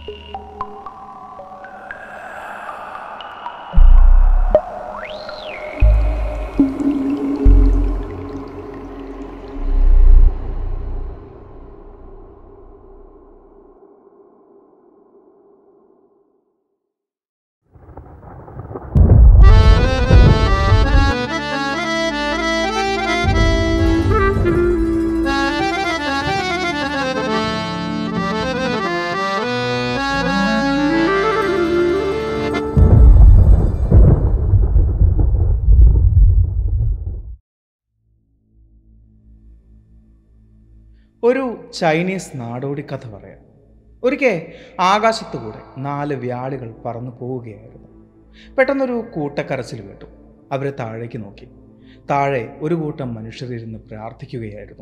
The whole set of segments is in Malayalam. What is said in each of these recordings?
ഒരു ചൈനീസ് നാടോടി കഥ പറയാം ഒരിക്കൽ ആകാശത്തുകൂടെ നാല് വ്യാളികൾ പറന്നു പോവുകയായിരുന്നു പെട്ടെന്നൊരു കൂട്ടക്കരച്ചിൽ കേട്ടു അവരെ താഴേക്ക് നോക്കി താഴെ ഒരു കൂട്ടം മനുഷ്യരിരുന്ന് പ്രാർത്ഥിക്കുകയായിരുന്നു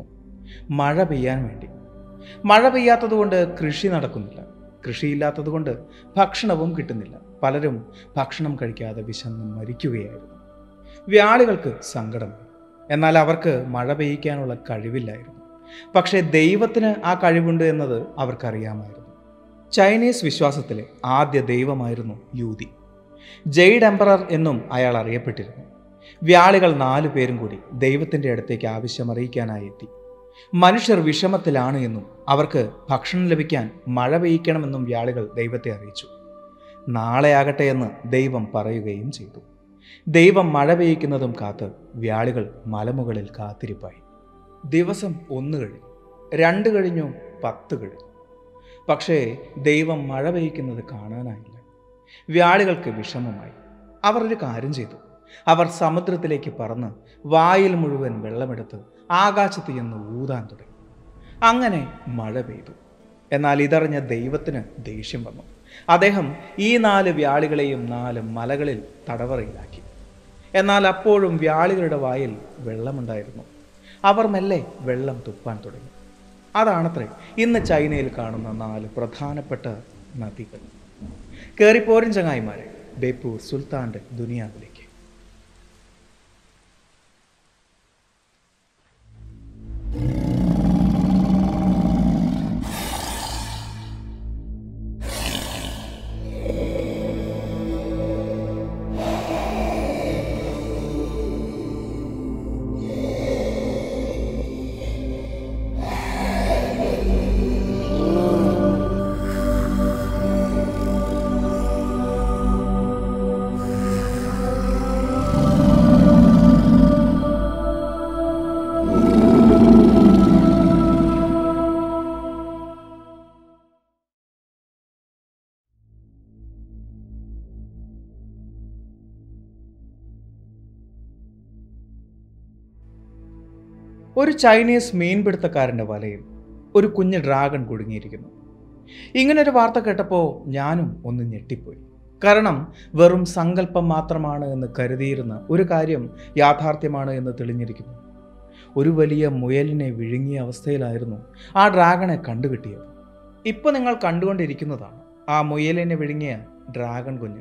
മഴ പെയ്യാൻ വേണ്ടി മഴ പെയ്യാത്തതുകൊണ്ട് കൃഷി നടക്കുന്നില്ല കൃഷിയില്ലാത്തതുകൊണ്ട് ഭക്ഷണവും കിട്ടുന്നില്ല പലരും ഭക്ഷണം കഴിക്കാതെ വിശന്ന് മരിക്കുകയായിരുന്നു വ്യാളികൾക്ക് സങ്കടം എന്നാൽ അവർക്ക് മഴ പെയ്യിക്കാനുള്ള കഴിവില്ലായിരുന്നു പക്ഷേ ദൈവത്തിന് ആ കഴിവുണ്ട് എന്നത് അവർക്കറിയാമായിരുന്നു ചൈനീസ് വിശ്വാസത്തിലെ ആദ്യ ദൈവമായിരുന്നു യൂതി ജെയ്ഡ് എംപറർ എന്നും അയാൾ അറിയപ്പെട്ടിരുന്നു വ്യാളികൾ നാലു പേരും കൂടി ദൈവത്തിൻ്റെ അടുത്തേക്ക് ആവശ്യം അറിയിക്കാനായി എത്തി മനുഷ്യർ വിഷമത്തിലാണ് എന്നും അവർക്ക് ഭക്ഷണം ലഭിക്കാൻ മഴ പെയ്യിക്കണമെന്നും വ്യാളികൾ ദൈവത്തെ അറിയിച്ചു നാളെയാകട്ടെ എന്ന് ദൈവം പറയുകയും ചെയ്തു ദൈവം മഴ പെയ്യിക്കുന്നതും കാത്ത് വ്യാളികൾ മലമുകളിൽ കാത്തിരിപ്പായി ദിവസം ഒന്ന് കഴിഞ്ഞു രണ്ട് കഴിഞ്ഞു പത്ത് കഴിഞ്ഞു പക്ഷേ ദൈവം മഴ പെയ്യിക്കുന്നത് കാണാനായില്ല വ്യാളികൾക്ക് വിഷമമായി അവർ ഒരു കാര്യം ചെയ്തു അവർ സമുദ്രത്തിലേക്ക് പറന്ന് വായിൽ മുഴുവൻ വെള്ളമെടുത്ത് ആകാശത്ത് ചെന്ന് ഊതാൻ തുടങ്ങി അങ്ങനെ മഴ പെയ്തു എന്നാൽ ഇതറിഞ്ഞ ദൈവത്തിന് ദേഷ്യം വന്നു അദ്ദേഹം ഈ നാല് വ്യാളികളെയും നാല് മലകളിൽ തടവറയിലാക്കി എന്നാൽ അപ്പോഴും വ്യാളികളുടെ വായിൽ വെള്ളമുണ്ടായിരുന്നു അവർ മെല്ലെ വെള്ളം തുപ്പാൻ തുടങ്ങി അതാണത്രേ ഇന്ന് ചൈനയിൽ കാണുന്ന നാല് പ്രധാനപ്പെട്ട നദികൾ കയറിപ്പോരും ചങ്ങായിമാരെ ബേപ്പൂർ സുൽത്താൻ്റെ ദുനിയാവിലേക്ക് ഒരു ചൈനീസ് മീൻപിടുത്തക്കാരൻ്റെ വലയിൽ ഒരു കുഞ്ഞ് ഡ്രാഗൺ കുടുങ്ങിയിരിക്കുന്നു ഇങ്ങനൊരു വാർത്ത കേട്ടപ്പോൾ ഞാനും ഒന്ന് ഞെട്ടിപ്പോയി കാരണം വെറും സങ്കല്പം മാത്രമാണ് എന്ന് കരുതിയിരുന്ന ഒരു കാര്യം യാഥാർത്ഥ്യമാണ് എന്ന് തെളിഞ്ഞിരിക്കുന്നു ഒരു വലിയ മുയലിനെ വിഴുങ്ങിയ അവസ്ഥയിലായിരുന്നു ആ ഡ്രാഗണെ കണ്ടുകിട്ടിയത് ഇപ്പോൾ നിങ്ങൾ കണ്ടുകൊണ്ടിരിക്കുന്നതാണ് ആ മുയലിനെ വിഴുങ്ങിയ ഡ്രാഗൺ കുഞ്ഞ്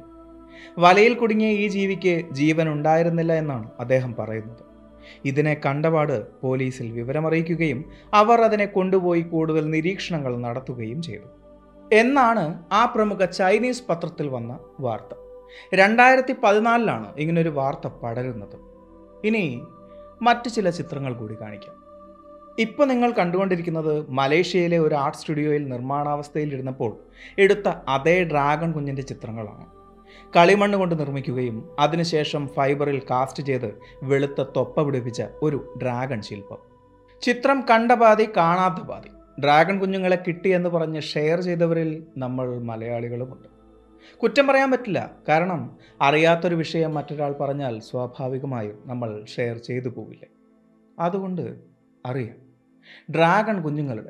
വലയിൽ കുടുങ്ങിയ ഈ ജീവിക്ക് ജീവൻ ഉണ്ടായിരുന്നില്ല എന്നാണ് അദ്ദേഹം പറയുന്നത് ഇതിനെ കണ്ടപാട് പോലീസിൽ വിവരമറിയിക്കുകയും അവർ അതിനെ കൊണ്ടുപോയി കൂടുതൽ നിരീക്ഷണങ്ങൾ നടത്തുകയും ചെയ്തു എന്നാണ് ആ പ്രമുഖ ചൈനീസ് പത്രത്തിൽ വന്ന വാർത്ത രണ്ടായിരത്തി പതിനാലിലാണ് ഇങ്ങനൊരു വാർത്ത പടരുന്നത് ഇനി മറ്റ് ചില ചിത്രങ്ങൾ കൂടി കാണിക്കാം ഇപ്പോൾ നിങ്ങൾ കണ്ടുകൊണ്ടിരിക്കുന്നത് മലേഷ്യയിലെ ഒരു ആർട്ട് സ്റ്റുഡിയോയിൽ നിർമ്മാണാവസ്ഥയിൽ ഇരുന്നപ്പോൾ എടുത്ത അതേ ഡ്രാഗൺ കുഞ്ഞിൻ്റെ ചിത്രങ്ങളാണ് കളിമണ്ണ് കൊണ്ട് നിർമ്മിക്കുകയും അതിനുശേഷം ഫൈബറിൽ കാസ്റ്റ് ചെയ്ത് വെളുത്ത തൊപ്പ പിടിപ്പിച്ച ഒരു ഡ്രാഗൺ ശില്പം ചിത്രം കണ്ട പാതി കാണാത്ത പാതി ഡ്രാഗൺ കുഞ്ഞുങ്ങളെ കിട്ടി എന്ന് പറഞ്ഞ് ഷെയർ ചെയ്തവരിൽ നമ്മൾ മലയാളികളുമുണ്ട് കുറ്റം പറയാൻ പറ്റില്ല കാരണം അറിയാത്തൊരു വിഷയം മറ്റൊരാൾ പറഞ്ഞാൽ സ്വാഭാവികമായും നമ്മൾ ഷെയർ ചെയ്തു പോവില്ലേ അതുകൊണ്ട് അറിയാം ഡ്രാഗൺ കുഞ്ഞുങ്ങളുടെ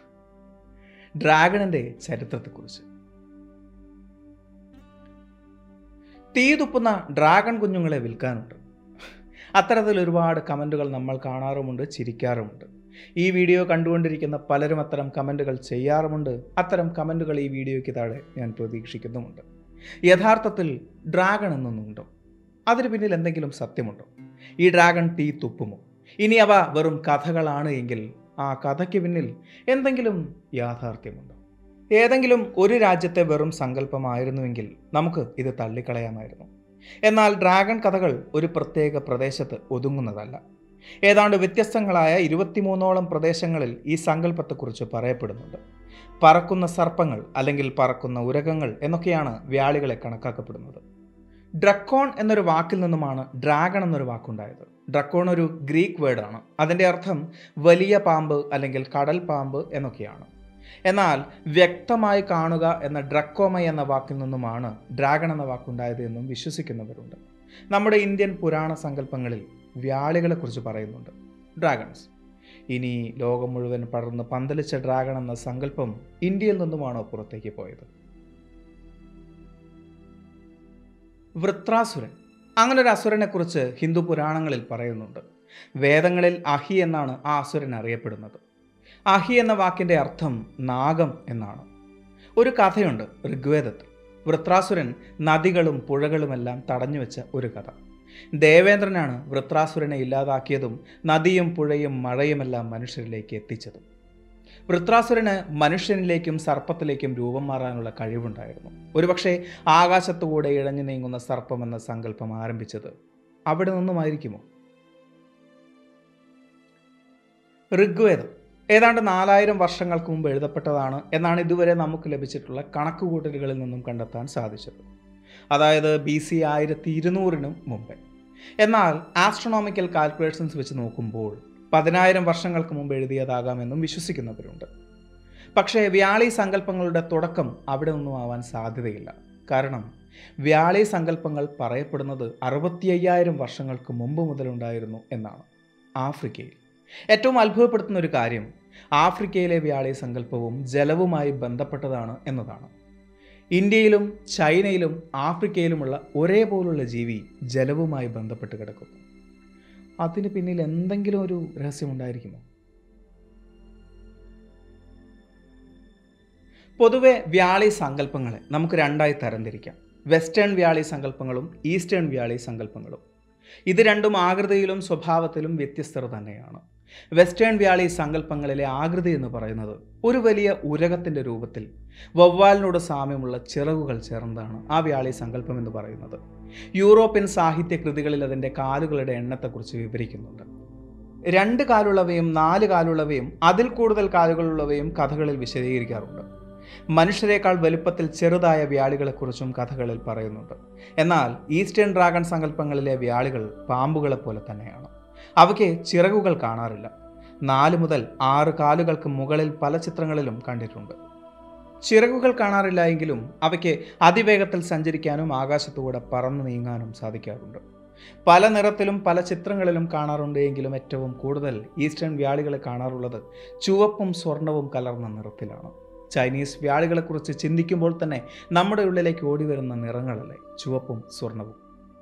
ഡ്രാഗണിൻ്റെ ചരിത്രത്തെക്കുറിച്ച് തീ തുപ്പുന്ന ഡ്രാഗൺ കുഞ്ഞുങ്ങളെ വിൽക്കാനുണ്ട് അത്തരത്തിൽ ഒരുപാട് കമൻറ്റുകൾ നമ്മൾ കാണാറുമുണ്ട് ചിരിക്കാറുമുണ്ട് ഈ വീഡിയോ കണ്ടുകൊണ്ടിരിക്കുന്ന പലരും അത്തരം കമൻറ്റുകൾ ചെയ്യാറുമുണ്ട് അത്തരം കമൻറ്റുകൾ ഈ വീഡിയോയ്ക്ക് താഴെ ഞാൻ പ്രതീക്ഷിക്കുന്നുമുണ്ട് യഥാർത്ഥത്തിൽ ഡ്രാഗൺ എന്നൊന്നുണ്ടോ അതിന് പിന്നിൽ എന്തെങ്കിലും സത്യമുണ്ടോ ഈ ഡ്രാഗൺ തീ തുപ്പുമോ ഇനി അവ വെറും കഥകളാണ് എങ്കിൽ ആ കഥയ്ക്ക് പിന്നിൽ എന്തെങ്കിലും യാഥാർത്ഥ്യമുണ്ടോ ഏതെങ്കിലും ഒരു രാജ്യത്തെ വെറും സങ്കല്പമായിരുന്നുവെങ്കിൽ നമുക്ക് ഇത് തള്ളിക്കളയാമായിരുന്നു എന്നാൽ ഡ്രാഗൺ കഥകൾ ഒരു പ്രത്യേക പ്രദേശത്ത് ഒതുങ്ങുന്നതല്ല ഏതാണ്ട് വ്യത്യസ്തങ്ങളായ ഇരുപത്തിമൂന്നോളം പ്രദേശങ്ങളിൽ ഈ സങ്കല്പത്തെക്കുറിച്ച് പറയപ്പെടുന്നുണ്ട് പറക്കുന്ന സർപ്പങ്ങൾ അല്ലെങ്കിൽ പറക്കുന്ന ഉരകങ്ങൾ എന്നൊക്കെയാണ് വ്യാളികളെ കണക്കാക്കപ്പെടുന്നത് ഡ്രക്കോൺ എന്നൊരു വാക്കിൽ നിന്നുമാണ് ഡ്രാഗൺ എന്നൊരു വാക്കുണ്ടായത് ഡ്രക്കോൺ ഒരു ഗ്രീക്ക് വേർഡാണ് അതിൻ്റെ അർത്ഥം വലിയ പാമ്പ് അല്ലെങ്കിൽ കടൽ പാമ്പ് എന്നൊക്കെയാണ് എന്നാൽ വ്യക്തമായി കാണുക എന്ന ഡ്രക്കോമ എന്ന വാക്കിൽ നിന്നുമാണ് ഡ്രാഗൺ എന്ന വാക്കുണ്ടായത് എന്നും വിശ്വസിക്കുന്നവരുണ്ട് നമ്മുടെ ഇന്ത്യൻ പുരാണ സങ്കല്പങ്ങളിൽ വ്യാളികളെക്കുറിച്ച് പറയുന്നുണ്ട് ഡ്രാഗൺസ് ഇനി ലോകം മുഴുവൻ പടർന്ന് പന്തലിച്ച ഡ്രാഗൺ എന്ന സങ്കല്പം ഇന്ത്യയിൽ നിന്നുമാണോ പുറത്തേക്ക് പോയത് വൃത്രാസുരൻ അങ്ങനെ ഒരു അസുരനെ കുറിച്ച് ഹിന്ദു പുരാണങ്ങളിൽ പറയുന്നുണ്ട് വേദങ്ങളിൽ അഹി എന്നാണ് ആ അസുരൻ അറിയപ്പെടുന്നത് അഹി എന്ന വാക്കിൻ്റെ അർത്ഥം നാഗം എന്നാണ് ഒരു കഥയുണ്ട് ഋഗ്വേദത്തിൽ വൃത്രാസുരൻ നദികളും പുഴകളുമെല്ലാം തടഞ്ഞു വെച്ച ഒരു കഥ ദേവേന്ദ്രനാണ് വൃത്രാസുരനെ ഇല്ലാതാക്കിയതും നദിയും പുഴയും മഴയുമെല്ലാം മനുഷ്യരിലേക്ക് എത്തിച്ചതും വൃത്രാസുരന് മനുഷ്യനിലേക്കും സർപ്പത്തിലേക്കും രൂപം മാറാനുള്ള കഴിവുണ്ടായിരുന്നു ഒരുപക്ഷെ ആകാശത്തുകൂടെ ഇഴഞ്ഞു നീങ്ങുന്ന സർപ്പം എന്ന സങ്കല്പം ആരംഭിച്ചത് അവിടെ നിന്നുമായിരിക്കുമോ ഋഗ്വേദം ഏതാണ്ട് നാലായിരം വർഷങ്ങൾക്ക് മുമ്പ് എഴുതപ്പെട്ടതാണ് എന്നാണ് ഇതുവരെ നമുക്ക് ലഭിച്ചിട്ടുള്ള കണക്കുകൂട്ടലുകളിൽ നിന്നും കണ്ടെത്താൻ സാധിച്ചത് അതായത് ബി സി ആയിരത്തി ഇരുന്നൂറിനും മുമ്പേ എന്നാൽ ആസ്ട്രോണോമിക്കൽ കാൽക്കുലേഷൻസ് വെച്ച് നോക്കുമ്പോൾ പതിനായിരം വർഷങ്ങൾക്ക് മുമ്പ് എഴുതിയതാകാമെന്നും വിശ്വസിക്കുന്നവരുണ്ട് പക്ഷേ വ്യാളി സങ്കല്പങ്ങളുടെ തുടക്കം അവിടെ നിന്നും ആവാൻ സാധ്യതയില്ല കാരണം വ്യാളി സങ്കല്പങ്ങൾ പറയപ്പെടുന്നത് അറുപത്തി അയ്യായിരം വർഷങ്ങൾക്ക് മുമ്പ് മുതലുണ്ടായിരുന്നു എന്നാണ് ആഫ്രിക്കയിൽ ഏറ്റവും അത്ഭുതപ്പെടുത്തുന്ന ഒരു കാര്യം ആഫ്രിക്കയിലെ വ്യാളി സങ്കല്പവും ജലവുമായി ബന്ധപ്പെട്ടതാണ് എന്നതാണ് ഇന്ത്യയിലും ചൈനയിലും ആഫ്രിക്കയിലുമുള്ള ഒരേപോലുള്ള ജീവി ജലവുമായി ബന്ധപ്പെട്ട് കിടക്കുന്നു അതിന് പിന്നിൽ എന്തെങ്കിലും ഒരു രഹസ്യമുണ്ടായിരിക്കുമോ പൊതുവെ വ്യാളി സങ്കല്പങ്ങളെ നമുക്ക് രണ്ടായി തരംതിരിക്കാം വെസ്റ്റേൺ വ്യാളി സങ്കല്പങ്ങളും ഈസ്റ്റേൺ വ്യാളി സങ്കല്പങ്ങളും ഇത് രണ്ടും ആകൃതിയിലും സ്വഭാവത്തിലും വ്യത്യസ്തത തന്നെയാണ് വെസ്റ്റേൺ വ്യാളി സങ്കല്പങ്ങളിലെ ആകൃതി എന്ന് പറയുന്നത് ഒരു വലിയ ഉരകത്തിൻ്റെ രൂപത്തിൽ വവ്വാലിനോട് സാമ്യമുള്ള ചിറകുകൾ ചേർന്നതാണ് ആ വ്യാളി സങ്കല്പം എന്ന് പറയുന്നത് യൂറോപ്യൻ സാഹിത്യ കൃതികളിൽ അതിൻ്റെ കാലുകളുടെ എണ്ണത്തെക്കുറിച്ച് വിവരിക്കുന്നുണ്ട് രണ്ട് കാലുള്ളവയും നാല് കാലുള്ളവയും അതിൽ കൂടുതൽ കാലുകളുള്ളവയും കഥകളിൽ വിശദീകരിക്കാറുണ്ട് മനുഷ്യരെക്കാൾ വലുപ്പത്തിൽ ചെറുതായ വ്യാളികളെക്കുറിച്ചും കഥകളിൽ പറയുന്നുണ്ട് എന്നാൽ ഈസ്റ്റേൺ ഡ്രാഗൺ സങ്കല്പങ്ങളിലെ വ്യാളികൾ പാമ്പുകളെ പോലെ തന്നെയാണ് അവയ്ക്ക് ചിറകുകൾ കാണാറില്ല നാല് മുതൽ ആറ് കാലുകൾക്ക് മുകളിൽ പല ചിത്രങ്ങളിലും കണ്ടിട്ടുണ്ട് ചിറകുകൾ കാണാറില്ല എങ്കിലും അവയ്ക്ക് അതിവേഗത്തിൽ സഞ്ചരിക്കാനും ആകാശത്തുകൂടെ പറന്നു നീങ്ങാനും സാധിക്കാറുണ്ട് പല നിറത്തിലും പല ചിത്രങ്ങളിലും കാണാറുണ്ട് എങ്കിലും ഏറ്റവും കൂടുതൽ ഈസ്റ്റേൺ വ്യാളികളെ കാണാറുള്ളത് ചുവപ്പും സ്വർണവും കലർന്ന നിറത്തിലാണ് ചൈനീസ് വ്യാളികളെക്കുറിച്ച് ചിന്തിക്കുമ്പോൾ തന്നെ നമ്മുടെ ഉള്ളിലേക്ക് ഓടി വരുന്ന നിറങ്ങളല്ലേ ചുവപ്പും സ്വർണവും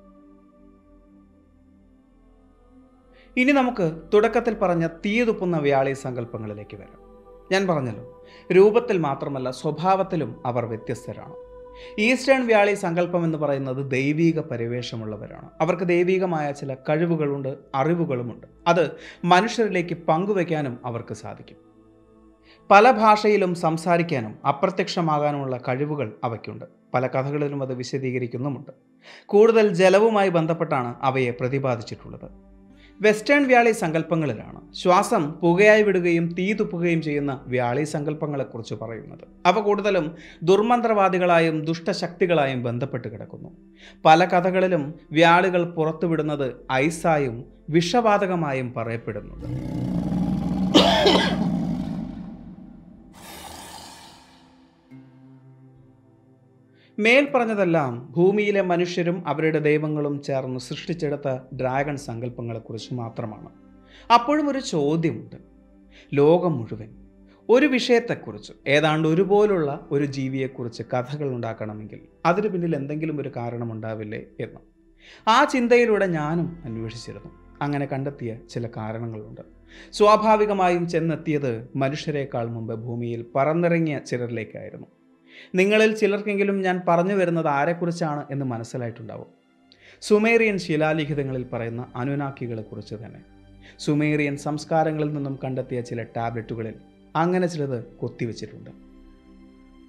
ഇനി നമുക്ക് തുടക്കത്തിൽ പറഞ്ഞ തീതുപ്പുന്ന വ്യാളി സങ്കല്പങ്ങളിലേക്ക് വരാം ഞാൻ പറഞ്ഞല്ലോ രൂപത്തിൽ മാത്രമല്ല സ്വഭാവത്തിലും അവർ വ്യത്യസ്തരാണ് ഈസ്റ്റേൺ വ്യാളി സങ്കല്പം എന്ന് പറയുന്നത് ദൈവീക പരിവേഷമുള്ളവരാണ് അവർക്ക് ദൈവീകമായ ചില കഴിവുകളുണ്ട് അറിവുകളുമുണ്ട് അത് മനുഷ്യരിലേക്ക് പങ്കുവയ്ക്കാനും അവർക്ക് സാധിക്കും പല ഭാഷയിലും സംസാരിക്കാനും അപ്രത്യക്ഷമാകാനുമുള്ള കഴിവുകൾ അവയ്ക്കുണ്ട് പല കഥകളിലും അത് വിശദീകരിക്കുന്നുമുണ്ട് കൂടുതൽ ജലവുമായി ബന്ധപ്പെട്ടാണ് അവയെ പ്രതിപാദിച്ചിട്ടുള്ളത് വെസ്റ്റേൺ വ്യാളി സങ്കല്പങ്ങളിലാണ് ശ്വാസം പുകയായി വിടുകയും തീ തുപ്പുകയും ചെയ്യുന്ന വ്യാളി സങ്കല്പങ്ങളെക്കുറിച്ച് പറയുന്നത് അവ കൂടുതലും ദുർമന്ത്രവാദികളായും ദുഷ്ടശക്തികളായും ബന്ധപ്പെട്ട് കിടക്കുന്നു പല കഥകളിലും വ്യാളികൾ പുറത്തുവിടുന്നത് ഐസായും വിഷവാതകമായും പറയപ്പെടുന്നുണ്ട് മേൽ പറഞ്ഞതെല്ലാം ഭൂമിയിലെ മനുഷ്യരും അവരുടെ ദൈവങ്ങളും ചേർന്ന് സൃഷ്ടിച്ചെടുത്ത ഡ്രാഗൺ സങ്കല്പങ്ങളെക്കുറിച്ച് മാത്രമാണ് അപ്പോഴും ഒരു ചോദ്യമുണ്ട് ലോകം മുഴുവൻ ഒരു വിഷയത്തെക്കുറിച്ച് ഏതാണ്ട് ഒരുപോലുള്ള ഒരു ജീവിയെക്കുറിച്ച് കഥകൾ ഉണ്ടാക്കണമെങ്കിൽ അതിന് പിന്നിൽ എന്തെങ്കിലും ഒരു കാരണമുണ്ടാവില്ലേ എന്ന് ആ ചിന്തയിലൂടെ ഞാനും അന്വേഷിച്ചിരുന്നു അങ്ങനെ കണ്ടെത്തിയ ചില കാരണങ്ങളുണ്ട് സ്വാഭാവികമായും ചെന്നെത്തിയത് മനുഷ്യരെക്കാൾ മുമ്പ് ഭൂമിയിൽ പറന്നിറങ്ങിയ ചിലരിലേക്കായിരുന്നു നിങ്ങളിൽ ചിലർക്കെങ്കിലും ഞാൻ പറഞ്ഞു വരുന്നത് ആരെക്കുറിച്ചാണ് എന്ന് മനസ്സിലായിട്ടുണ്ടാവും സുമേറിയൻ ശിലാലിഖിതങ്ങളിൽ പറയുന്ന അനുനാക്കികളെക്കുറിച്ച് തന്നെ സുമേറിയൻ സംസ്കാരങ്ങളിൽ നിന്നും കണ്ടെത്തിയ ചില ടാബ്ലറ്റുകളിൽ അങ്ങനെ ചിലത് കൊത്തിവെച്ചിട്ടുണ്ട്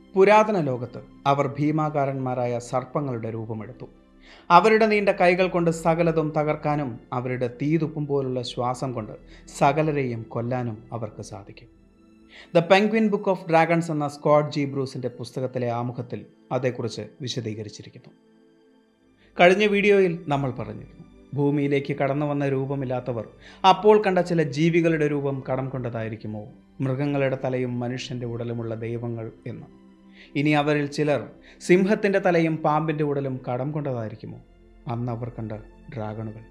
പുരാതന ലോകത്ത് അവർ ഭീമാകാരന്മാരായ സർപ്പങ്ങളുടെ രൂപമെടുത്തു അവരുടെ നീണ്ട കൈകൾ കൊണ്ട് സകലതും തകർക്കാനും അവരുടെ തീതുപ്പും പോലുള്ള ശ്വാസം കൊണ്ട് സകലരെയും കൊല്ലാനും അവർക്ക് സാധിക്കും The Penguin Book of Dragons എന്ന സ്കോട്ട് ജി ബ്രൂസിൻ്റെ പുസ്തകത്തിലെ ആമുഖത്തിൽ അതേക്കുറിച്ച് വിശദീകരിച്ചിരിക്കുന്നു കഴിഞ്ഞ വീഡിയോയിൽ നമ്മൾ പറഞ്ഞിരുന്നു ഭൂമിയിലേക്ക് കടന്നു വന്ന രൂപമില്ലാത്തവർ അപ്പോൾ കണ്ട ചില ജീവികളുടെ രൂപം കടം കൊണ്ടതായിരിക്കുമോ മൃഗങ്ങളുടെ തലയും മനുഷ്യൻ്റെ ഉടലുമുള്ള ദൈവങ്ങൾ എന്ന് ഇനി അവരിൽ ചിലർ സിംഹത്തിൻ്റെ തലയും പാമ്പിൻ്റെ ഉടലും കടം കൊണ്ടതായിരിക്കുമോ അന്ന് അവർ കണ്ട ഡ്രാഗണുകൾ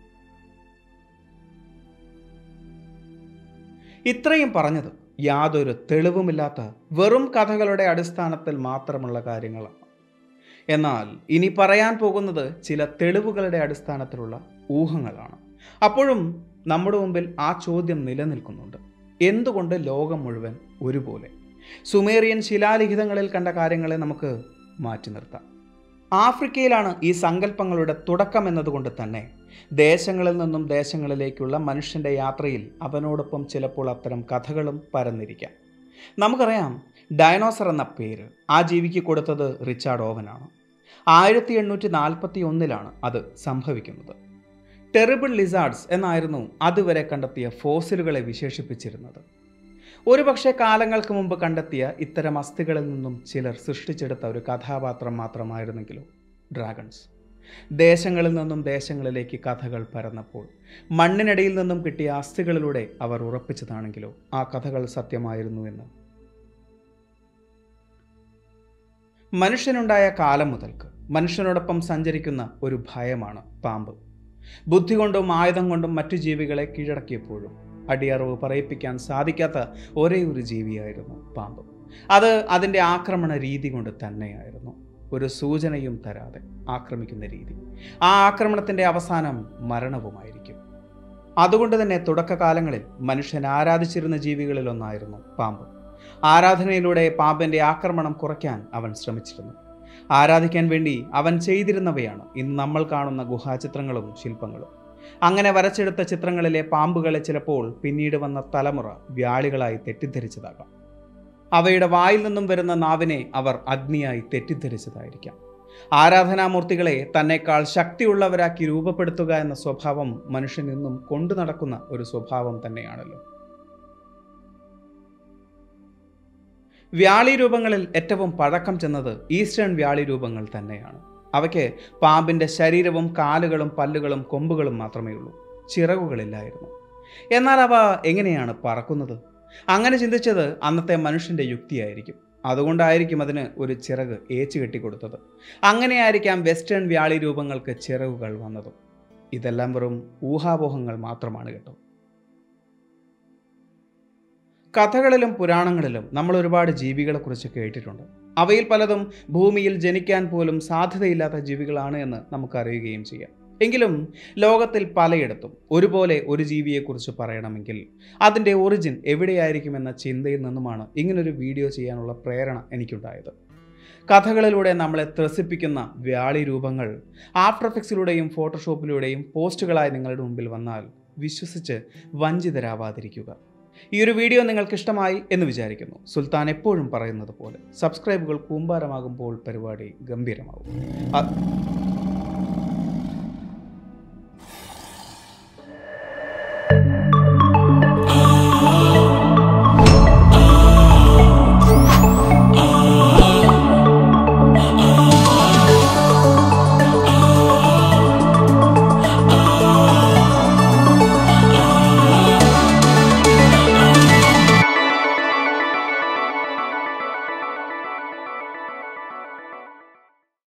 ഇത്രയും പറഞ്ഞത് യാതൊരു തെളിവുമില്ലാത്ത വെറും കഥകളുടെ അടിസ്ഥാനത്തിൽ മാത്രമുള്ള കാര്യങ്ങളാണ് എന്നാൽ ഇനി പറയാൻ പോകുന്നത് ചില തെളിവുകളുടെ അടിസ്ഥാനത്തിലുള്ള ഊഹങ്ങളാണ് അപ്പോഴും നമ്മുടെ മുമ്പിൽ ആ ചോദ്യം നിലനിൽക്കുന്നുണ്ട് എന്തുകൊണ്ട് ലോകം മുഴുവൻ ഒരുപോലെ സുമേറിയൻ ശിലാലിഖിതങ്ങളിൽ കണ്ട കാര്യങ്ങളെ നമുക്ക് മാറ്റി നിർത്താം ആഫ്രിക്കയിലാണ് ഈ സങ്കല്പങ്ങളുടെ തുടക്കം എന്നതുകൊണ്ട് തന്നെ ദേശങ്ങളിൽ നിന്നും ദേശങ്ങളിലേക്കുള്ള മനുഷ്യൻ്റെ യാത്രയിൽ അവനോടൊപ്പം ചിലപ്പോൾ അത്തരം കഥകളും പരന്നിരിക്കാം നമുക്കറിയാം ഡയനോസർ എന്ന പേര് ആ ജീവിക്ക് കൊടുത്തത് റിച്ചാർഡ് ഓവനാണ് ആയിരത്തി എണ്ണൂറ്റി നാൽപ്പത്തി ഒന്നിലാണ് അത് സംഭവിക്കുന്നത് ടെറിബിൾ ലിസാർഡ്സ് എന്നായിരുന്നു അതുവരെ കണ്ടെത്തിയ ഫോസിലുകളെ വിശേഷിപ്പിച്ചിരുന്നത് ഒരുപക്ഷെ കാലങ്ങൾക്ക് മുമ്പ് കണ്ടെത്തിയ ഇത്തരം അസ്ഥികളിൽ നിന്നും ചിലർ സൃഷ്ടിച്ചെടുത്ത ഒരു കഥാപാത്രം മാത്രമായിരുന്നെങ്കിലോ ഡ്രാഗൺസ് ദേശങ്ങളിൽ നിന്നും ദേശങ്ങളിലേക്ക് കഥകൾ പരന്നപ്പോൾ മണ്ണിനടിയിൽ നിന്നും കിട്ടിയ അസ്ഥികളിലൂടെ അവർ ഉറപ്പിച്ചതാണെങ്കിലോ ആ കഥകൾ സത്യമായിരുന്നു എന്ന് മനുഷ്യനുണ്ടായ കാലം മുതൽക്ക് മനുഷ്യനോടൊപ്പം സഞ്ചരിക്കുന്ന ഒരു ഭയമാണ് പാമ്പ് ബുദ്ധി കൊണ്ടും ആയുധം കൊണ്ടും മറ്റു ജീവികളെ കീഴടക്കിയപ്പോഴും അടിയറവ് പറയിപ്പിക്കാൻ സാധിക്കാത്ത ഒരേ ഒരു ജീവിയായിരുന്നു പാമ്പ് അത് അതിൻ്റെ ആക്രമണ രീതി കൊണ്ട് തന്നെയായിരുന്നു ഒരു സൂചനയും തരാതെ ആക്രമിക്കുന്ന രീതി ആ ആക്രമണത്തിൻ്റെ അവസാനം മരണവുമായിരിക്കും അതുകൊണ്ട് തന്നെ തുടക്കകാലങ്ങളിൽ മനുഷ്യൻ ആരാധിച്ചിരുന്ന ജീവികളിൽ ഒന്നായിരുന്നു പാമ്പ് ആരാധനയിലൂടെ പാമ്പിൻ്റെ ആക്രമണം കുറയ്ക്കാൻ അവൻ ശ്രമിച്ചിരുന്നു ആരാധിക്കാൻ വേണ്ടി അവൻ ചെയ്തിരുന്നവയാണ് ഇന്ന് നമ്മൾ കാണുന്ന ഗുഹാചിത്രങ്ങളും ശില്പങ്ങളും അങ്ങനെ വരച്ചെടുത്ത ചിത്രങ്ങളിലെ പാമ്പുകളെ ചിലപ്പോൾ പിന്നീട് വന്ന തലമുറ വ്യാളികളായി തെറ്റിദ്ധരിച്ചതാകാം അവയുടെ വായിൽ നിന്നും വരുന്ന നാവിനെ അവർ അഗ്നിയായി തെറ്റിദ്ധരിച്ചതായിരിക്കാം ആരാധനാമൂർത്തികളെ തന്നെക്കാൾ ശക്തിയുള്ളവരാക്കി രൂപപ്പെടുത്തുക എന്ന സ്വഭാവം മനുഷ്യൻ ഇന്നും കൊണ്ടു നടക്കുന്ന ഒരു സ്വഭാവം തന്നെയാണല്ലോ വ്യാളി രൂപങ്ങളിൽ ഏറ്റവും പഴക്കം ചെന്നത് ഈസ്റ്റേൺ വ്യാളി രൂപങ്ങൾ തന്നെയാണ് അവയ്ക്ക് പാമ്പിൻ്റെ ശരീരവും കാലുകളും പല്ലുകളും കൊമ്പുകളും മാത്രമേ ഉള്ളൂ ചിറകുകളില്ലായിരുന്നു എന്നാൽ അവ എങ്ങനെയാണ് പറക്കുന്നത് അങ്ങനെ ചിന്തിച്ചത് അന്നത്തെ മനുഷ്യൻ്റെ യുക്തിയായിരിക്കും അതുകൊണ്ടായിരിക്കും അതിന് ഒരു ചിറക് ഏച്ചു കെട്ടിക്കൊടുത്തത് അങ്ങനെയായിരിക്കാം വെസ്റ്റേൺ വ്യാളി രൂപങ്ങൾക്ക് ചിറകുകൾ വന്നതും ഇതെല്ലാം വെറും ഊഹാപോഹങ്ങൾ മാത്രമാണ് കേട്ടോ കഥകളിലും പുരാണങ്ങളിലും നമ്മൾ ഒരുപാട് ജീവികളെക്കുറിച്ച് കേട്ടിട്ടുണ്ട് അവയിൽ പലതും ഭൂമിയിൽ ജനിക്കാൻ പോലും സാധ്യതയില്ലാത്ത ജീവികളാണ് എന്ന് നമുക്കറിയുകയും ചെയ്യാം എങ്കിലും ലോകത്തിൽ പലയിടത്തും ഒരുപോലെ ഒരു ജീവിയെക്കുറിച്ച് പറയണമെങ്കിൽ അതിൻ്റെ ഒറിജിൻ എവിടെയായിരിക്കുമെന്ന ചിന്തയിൽ നിന്നുമാണ് ഇങ്ങനൊരു വീഡിയോ ചെയ്യാനുള്ള പ്രേരണ എനിക്കുണ്ടായത് കഥകളിലൂടെ നമ്മളെ ത്രസിപ്പിക്കുന്ന വ്യാളി രൂപങ്ങൾ ആഫ്റ്റർ എഫക്ട്സിലൂടെയും ഫോട്ടോഷോപ്പിലൂടെയും പോസ്റ്റുകളായി നിങ്ങളുടെ മുമ്പിൽ വന്നാൽ വിശ്വസിച്ച് വഞ്ചിതരാവാതിരിക്കുക ഈ ഒരു വീഡിയോ നിങ്ങൾക്ക് ഇഷ്ടമായി എന്ന് വിചാരിക്കുന്നു സുൽത്താൻ എപ്പോഴും പറയുന്നത് പോലെ സബ്സ്ക്രൈബുകൾ കൂമ്പാരമാകുമ്പോൾ പരിപാടി ഗംഭീരമാകും അ-